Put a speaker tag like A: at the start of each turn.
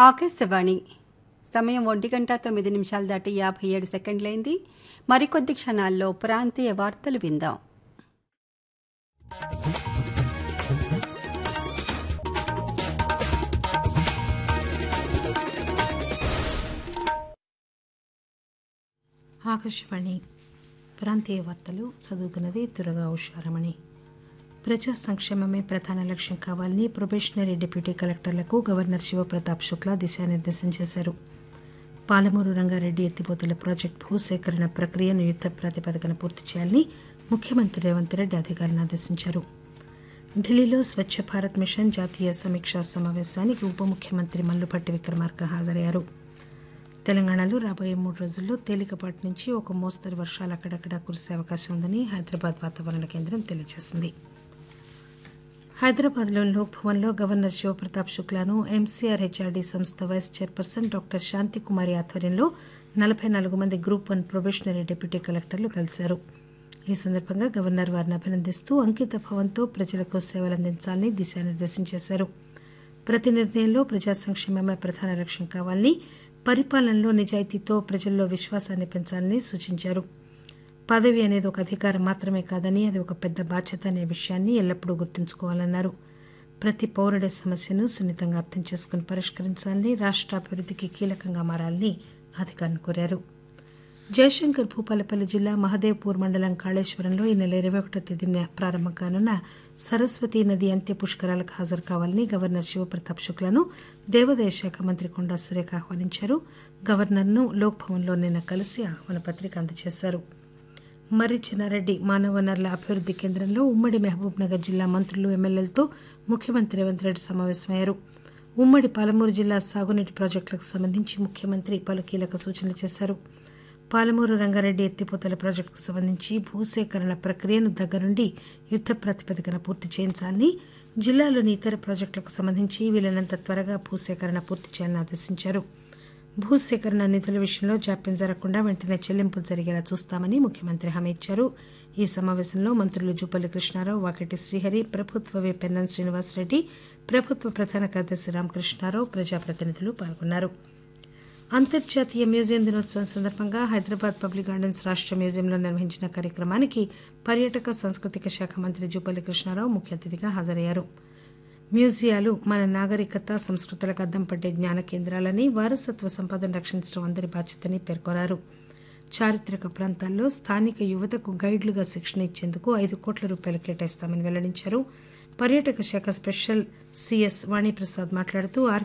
A: ఆకాశవాణి సమయం ఒంటి గంట తొమ్మిది నిమిషాలు దాటి యాభై ఏడు సెకండ్లైంది మరికొద్ది క్షణాల్లో ప్రాంతీయ వార్తలు విందాం
B: ఆకాశవాణి ప్రాంతీయ వార్తలు చదువుతున్నది తురగా ఉషారమణి ప్రజా సంక్షేమమే ప్రధాన లక్ష్యం కావాలని ప్రొబేషనరీ డిప్యూటీ కలెక్టర్లకు గవర్నర్ శివప్రతాప్ శుక్లా దిశానిర్దేశం చేశారు పాలమూరు రంగారెడ్డి ఎత్తిపోతల ప్రాజెక్టు భూసేకరణ ప్రక్రియను యుద్ద ప్రాతిపదికన పూర్తి చేయాలని ముఖ్యమంత్రి రేవంత్ రెడ్డి అధికారులను ఆదేశించారు ఢిల్లీలో స్వచ్ఛ భారత్ మిషన్ జాతీయ సమీక్షా సమావేశానికి ఉప ముఖ్యమంత్రి మల్లుపట్టి విక్రమార్క హాజరయ్యారు తెలంగాణలో రాబోయే మూడు రోజుల్లో తేలికపాటి నుంచి ఒక మోస్తరు వర్షాలు అక్కడక్కడా కురిసే అవకాశం ఉందని హైదరాబాద్ వాతావరణ కేంద్రం తెలియజేసింది హైదరాబాద్లోని లోక్ భవన్లో గవర్నర్ శివప్రతాప్ శుక్లాను ఎంసీఆర్ హెచ్ఆర్డీ సంస్థ వైస్ చైర్పర్సన్ డాక్టర్ శాంతికుమారి ఆధ్వర్యంలో నలభై నాలుగు మంది గ్రూప్ వన్ ప్రొబేషనరీ డిప్యూటీ కలెక్టర్లు కలిశారు ఈ సందర్భంగా గవర్నర్ వారిని అభినందిస్తూ అంకిత భావంతో ప్రజలకు సేవలందించాలని దిశానిర్దేశం చేశారు ప్రతి నిర్ణయంలో ప్రజా సంక్షేమమే ప్రధాన లక్ష్యం కావాలని పరిపాలనలో నిజాయితీతో ప్రజల్లో విశ్వాసాన్ని పెంచాలని సూచించారు పదవి అనేది ఒక అధికారం మాత్రమే కాదని అది ఒక పెద్ద బాధ్యత అనే విషయాన్ని ఎల్లప్పుడూ గుర్తుంచుకోవాలన్నారు ప్రతి పౌరుడి సమస్యను సున్నితంగా అర్థం చేసుకుని పరిష్కరించాలని రాష్ట్ర అభివృద్ధికి కీలకంగా మారాలని అధికారులు కోరారు జయశంకర్ భూపాలపల్లి జిల్లా మహదేవ్పూర్ మండలం కాళేశ్వరంలో ఈ నెల ఇరవై ఒకటో తేదీన ప్రారంభం కానున్న సరస్వతీ నది అంత్య పుష్కరాలకు హాజరు కావాలని గవర్నర్ శివప్రతాప్ శుక్లాను దేవాదాయ శాఖ మంత్రి కొండా సురేఖ ఆహ్వానించారు గవర్నర్ను లోక్ భవన్లో నిన్న కలిసి ఆహ్వాన పత్రిక అందజేశారు మర్రి చెన్నారెడ్డి మానవ వనరుల అభివృద్ది కేంద్రంలో ఉమ్మడి మహబూబ్ నగర్ జిల్లా మంత్రులు ఎమ్మెల్యేలతో ముఖ్యమంత్రి రేవంత్ రెడ్డి సమావేశమయ్యారు ఉమ్మడి పాలమూరు జిల్లా సాగునీటి ప్రాజెక్టులకు సంబంధించి ముఖ్యమంత్రి పలు కీలక సూచనలు చేశారు పాలమూరు రంగారెడ్డి ఎత్తిపోతల ప్రాజెక్టుకు సంబంధించి భూసేకరణ ప్రక్రియను దగ్గరుండి యుద్ద ప్రాతిపదికన పూర్తి చేయించాలని జిల్లాలోని ఇతర ప్రాజెక్టులకు సంబంధించి వీలైనంత త్వరగా భూసేకరణ పూర్తి చేయాలని ఆదేశించారు భూసేకరణ నిధుల విషయంలో జాప్యం జరగకుండా వెంటనే చెల్లింపులు జరిగేలా చూస్తామని ముఖ్యమంత్రి హామీ ఇచ్చారు ఈ సమావేశంలో మంత్రులు జూపల్లి కృష్ణారావు వాకటి శ్రీహరి ప్రభుత్వ వి పెన్నన్ శ్రీనివాసరెడ్డి ప్రభుత్వ ప్రధాన కార్యదర్శి రామకృష్ణారావు ప్రజాప్రతినిధులు పాల్గొన్నారు అంతర్జాతీయ మ్యూజియం దినోత్సవం సందర్భంగా హైదరాబాద్ పబ్లిక్ గార్డెన్స్ రాష్ట్ర మ్యూజియంలో నిర్వహించిన కార్యక్రమానికి పర్యాటక సాంస్కృతిక శాఖ మంత్రి జూపల్లి కృష్ణారావు ముఖ్య అతిథిగా హాజరయ్యారు మ్యూజియాలు మన నాగరికత సంస్కృతులకు అద్దం పట్టే జ్ఞాన కేంద్రాలని వారసత్వ సంపదను రక్షించడం అందరి బాధ్యతని పేర్కొన్నారు చారిత్రక ప్రాంతాల్లో స్థానిక యువతకు గైడ్లుగా శిక్షణ ఇచ్చేందుకు ఐదు కోట్ల రూపాయలు కేటాయిస్తామని వెల్లడించారు పర్యాటక శాఖ స్పెషల్ సిఎస్ వాణిప్రసాద్ మాట్లాడుతూ